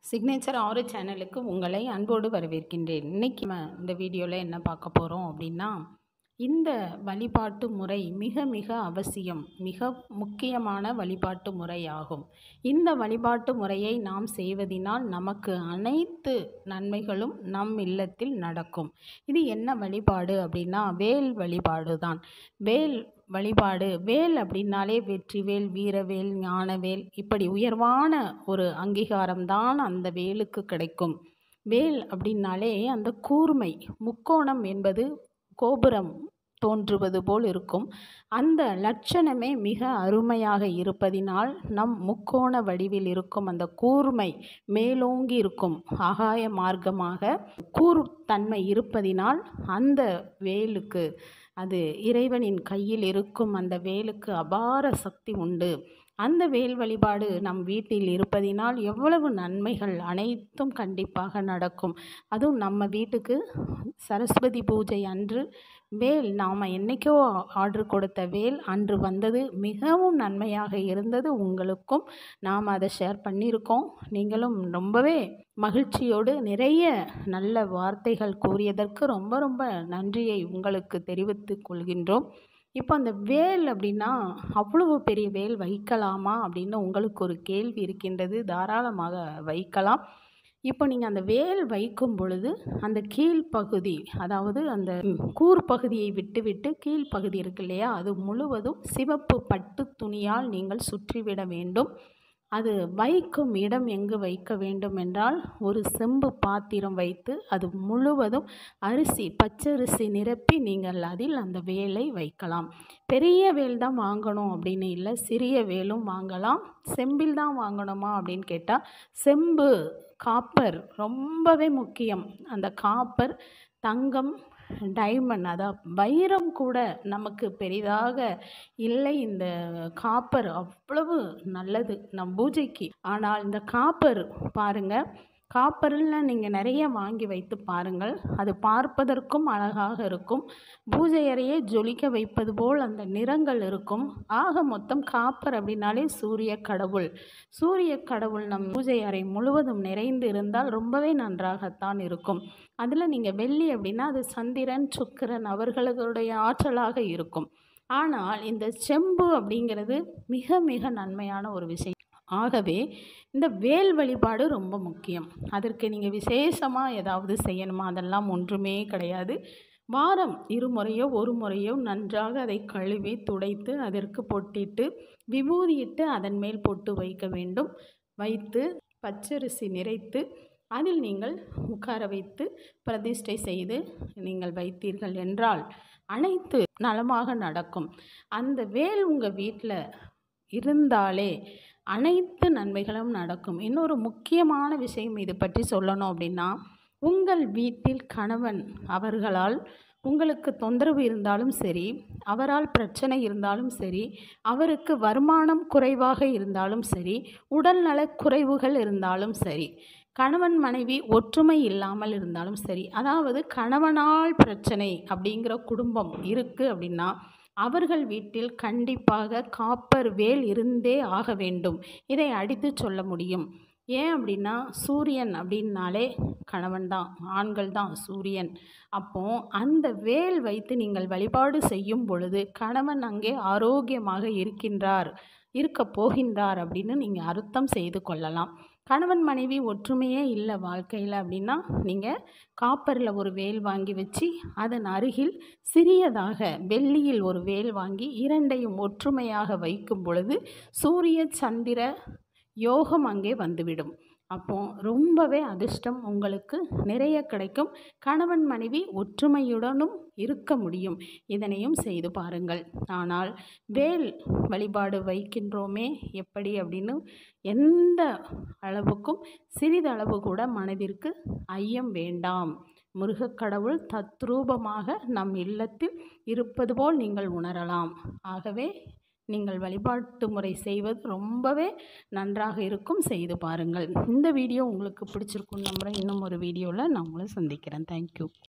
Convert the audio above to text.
signature ஆறு சேனலுக்கு உங்களை அன்போடு வரவேற்கின்றேன் இன்னைக்கு நம்ம இந்த வீடியோவில் என்ன பார்க்க போகிறோம் அப்படின்னா இந்த வழிபாட்டு முறை மிக மிக அவசியம் மிக முக்கியமான வழிபாட்டு முறையாகும் இந்த வழிபாட்டு முறையை நாம் செய்வதினால் நமக்கு அனைத்து நன்மைகளும் நம் இல்லத்தில் நடக்கும் இது என்ன வழிபாடு அப்படின்னா வேல் வழிபாடு தான் வேல் வழிபாடு வேல் அப்படின்னாலே வெற்றிவேல் வீரவேல் ஞானவேல் இப்படி உயர்வான ஒரு அங்கீகாரம்தான் அந்த வேலுக்கு கிடைக்கும் வேல் அப்படின்னாலே அந்த கூர்மை முக்கோணம் என்பது கோபுரம் தோன்றுவது போல் இருக்கும் அந்த லட்சணமே மிக அருமையாக இருப்பதினால் நம் முக்கோண வடிவில் இருக்கும் அந்த கூர்மை மேலோங்கி இருக்கும் ஆகாய மார்க்கமாக கூர்த்தன்மை இருப்பதினால் அந்த வேலுக்கு அது இறைவனின் கையில் இருக்கும் அந்த வேலுக்கு அபார சக்தி உண்டு அந்த வேல் வழிபாடு நம் வீட்டில் இருப்பதினால் எவ்வளவு நன்மைகள் அனைத்தும் கண்டிப்பாக நடக்கும் அதுவும் நம்ம வீட்டுக்கு சரஸ்வதி பூஜை அன்று வேல் நாம் என்றைக்கோ ஆர்டர் கொடுத்த வேல் அன்று வந்தது மிகவும் நன்மையாக இருந்தது உங்களுக்கும் நாம் அதை ஷேர் பண்ணியிருக்கோம் நீங்களும் ரொம்பவே மகிழ்ச்சியோடு நிறைய நல்ல வார்த்தைகள் கூறியதற்கு ரொம்ப ரொம்ப நன்றியை உங்களுக்கு தெரிவித்துக் கொள்கின்றோம் இப்போ அந்த வேல் அப்படின்னா அவ்வளவு பெரிய வேல் வைக்கலாமா அப்படின்னு உங்களுக்கு ஒரு கேள்வி இருக்கின்றது தாராளமாக வைக்கலாம் இப்போ நீங்கள் அந்த வேல் வைக்கும் பொழுது அந்த கீழ்ப்பகுதி அதாவது அந்த கூர் பகுதியை விட்டு விட்டு கீழ்ப்பகுதி இருக்கு இல்லையா அது முழுவதும் சிவப்பு பட்டு துணியால் நீங்கள் சுற்றிவிட வேண்டும் அது வைக்கும் இடம் எங்கு வைக்க வேண்டும் என்றால் ஒரு செம்பு பாத்திரம் வைத்து அது முழுவதும் அரிசி பச்சரிசி நிரப்பி நீங்கள் அதில் அந்த வேலை வைக்கலாம் பெரிய வேல் தான் வாங்கணும் அப்படின்னு இல்லை சிறிய வேலும் வாங்கலாம் செம்பில் தான் வாங்கணுமா அப்படின்னு கேட்டால் செம்பு காப்பர் ரொம்பவே முக்கியம் அந்த காப்பர் தங்கம் டைமண்ட் அதான் வைரம் கூட நமக்கு பெரிதாக இல்லை இந்த காப்பர் அவ்வளவு நல்லது நம் பூஜைக்கு ஆனால் இந்த காப்பர் பாருங்கள் காப்பரில் நீங்கள் நிறைய வாங்கி வைத்து பாருங்கள் அது பார்ப்பதற்கும் அழகாக இருக்கும் பூஜை அறையை ஜொலிக்க வைப்பது போல் அந்த நிறங்கள் இருக்கும் ஆக மொத்தம் காப்பர் அப்படின்னாலே சூரிய கடவுள் சூரிய கடவுள் நம் பூஜை அறை முழுவதும் நிறைந்து இருந்தால் ரொம்பவே நன்றாகத்தான் இருக்கும் அதில் நீங்கள் வெள்ளி அப்படின்னா அது சந்திரன் சுக்கிரன் அவர்களுடைய ஆற்றலாக இருக்கும் ஆனால் இந்த செம்பு அப்படிங்கிறது மிக மிக நன்மையான ஒரு விஷயம் ஆகவே இந்த வேல் வழிபாடு ரொம்ப முக்கியம் அதற்கு நீங்கள் விசேஷமாக ஏதாவது செய்யணுமா அதெல்லாம் ஒன்றுமே கிடையாது வாரம் இருமுறையோ ஒரு முறையோ நன்றாக அதை கழுவி துடைத்து அதற்கு பொட்டிட்டு விபூதியிட்டு அதன் மேல் பொட்டு வைக்க வேண்டும் வைத்து பச்சரிசி நிறைத்து அதில் நீங்கள் உட்கார வைத்து பிரதிஷ்டை செய்து நீங்கள் வைத்தீர்கள் என்றால் அனைத்து நலமாக நடக்கும் அந்த வேல் உங்கள் வீட்டில் இருந்தாலே அனைத்து நன்மைகளும் நடக்கும் இன்னொரு முக்கியமான விஷயம் இது பற்றி சொல்லணும் அப்படின்னா உங்கள் வீட்டில் கணவன் அவர்களால் உங்களுக்கு தொந்தரவு இருந்தாலும் சரி அவரால் பிரச்சனை இருந்தாலும் சரி அவருக்கு வருமானம் குறைவாக இருந்தாலும் சரி உடல்நலக் குறைவுகள் இருந்தாலும் சரி கணவன் மனைவி ஒற்றுமை இல்லாமல் இருந்தாலும் சரி அதாவது கணவனால் பிரச்சனை அப்படிங்கிற குடும்பம் இருக்குது அப்படின்னா அவர்கள் வீட்டில் கண்டிப்பாக காப்பர் வேல் இருந்தே ஆக வேண்டும் இதை அடித்து சொல்ல முடியும் ஏன் அப்படின்னா சூரியன் அப்படின்னாலே கணவன் தான் ஆண்கள் தான் சூரியன் அப்போ அந்த வேல் வைத்து நீங்கள் வழிபாடு செய்யும் பொழுது கணவன் அங்கே ஆரோக்கியமாக இருக்கின்றார் இருக்க போகின்றார் அப்படின்னு நீங்கள் அர்த்தம் செய்து கொள்ளலாம் கணவன் மனைவி ஒற்றுமையே இல்லை வாழ்க்கையில் அப்படின்னா நீங்கள் காப்பரில் ஒரு வேல் வாங்கி வச்சு அதன் அருகில் சிறியதாக வெள்ளியில் ஒரு வேல் வாங்கி இரண்டையும் ஒற்றுமையாக வைக்கும் பொழுது சூரிய சந்திர யோகம் அங்கே வந்துவிடும் அப்போ ரொம்பவே அதிர்ஷ்டம் உங்களுக்கு நிறைய கிடைக்கும் கணவன் மனைவி ஒற்றுமையுடனும் இருக்க முடியும் இதனையும் செய்து பாருங்கள் ஆனால் வேல் வழிபாடு வைக்கின்றோமே எப்படி அப்படின்னு எந்த அளவுக்கும் சிறிதளவு கூட மனதிற்கு ஐயம் வேண்டாம் முருகக்கடவுள் தத்ரூபமாக நம் இல்லத்தில் இருப்பது போல் நீங்கள் உணரலாம் ஆகவே நீங்கள் வழிபாட்டு முறை செய்வது ரொம்பவே நன்றாக இருக்கும் செய்து பாருங்கள் இந்த வீடியோ உங்களுக்கு பிடிச்சிருக்கும் நம்புகிறேன் இன்னும் ஒரு வீடியோவில் நான் உங்களை சந்திக்கிறேன் தேங்க்யூ